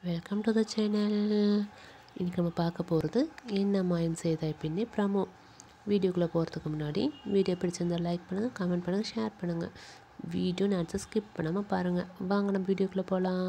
welcome to the channel இன்றைக்கி நம்ம பார்க்க போகிறது என்ன மாயம் செய்தாய் பின்னே ப்ரமோ வீடியோக்குள்ளே போகிறதுக்கு முன்னாடி வீடியோ பிடிச்சிருந்தால் லைக் பண்ணுங்கள் கமெண்ட் பண்ணுங்கள் ஷேர் பண்ணுங்கள் வீடியோ நேரத்தை ஸ்கிப் பண்ணாமல் பாருங்கள் வாங்க நம்ம வீடியோக்குள்ளே போகலாம்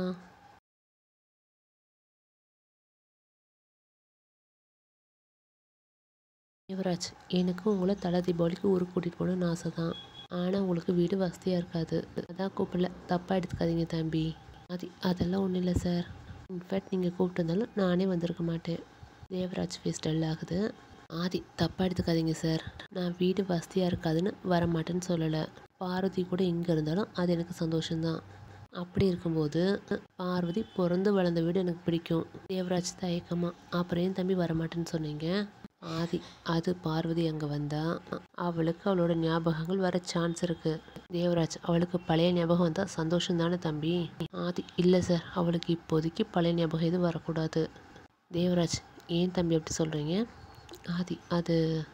யுவராஜ் எனக்கு உங்களை தலை தீபாவளிக்கு ஊருக்கு கூட்டிகிட்டு போகணுன்னு ஆசை தான் ஆனால் உங்களுக்கு வீடு வசதியாக இருக்காது அதான் கூப்பிடல தப்பாக எடுத்துக்காதீங்க தம்பி அது அதெல்லாம் ஒன்றும் இல்லை சார் இன்ஃபேக்ட் நீங்கள் கூப்பிட்டு இருந்தாலும் நானே வந்திருக்க மாட்டேன் தேவராஜ் ஃபேஸ் டல் ஆகுது ஆதி தப்பாக எடுத்துக்காதீங்க சார் நான் வீடு வசதியாக இருக்காதுன்னு வர மாட்டேன்னு சொல்லலை பார்வதி கூட எங்கே இருந்தாலும் அது எனக்கு சந்தோஷம்தான் அப்படி இருக்கும்போது பார்வதி பிறந்து வளர்ந்த வீடு எனக்கு பிடிக்கும் தேவராஜ் தயக்கமா அப்புறம் ஏன் தம்பி வரமாட்டேன்னு சொன்னீங்க ஆதி அது பார்வதி அங்கே வந்தா அவளுக்கு அவளோட ஞாபகங்கள் வர சான்ஸ் இருக்கு தேவராஜ் அவளுக்கு பழைய ஞாபகம் வந்தால் சந்தோஷம் தானே தம்பி ஆதி இல்லை சார் அவளுக்கு இப்போதைக்கு பழைய ஞாபகம் எதுவும் வரக்கூடாது தேவராஜ் ஏன் தம்பி அப்படி சொல்கிறீங்க ஆதி அது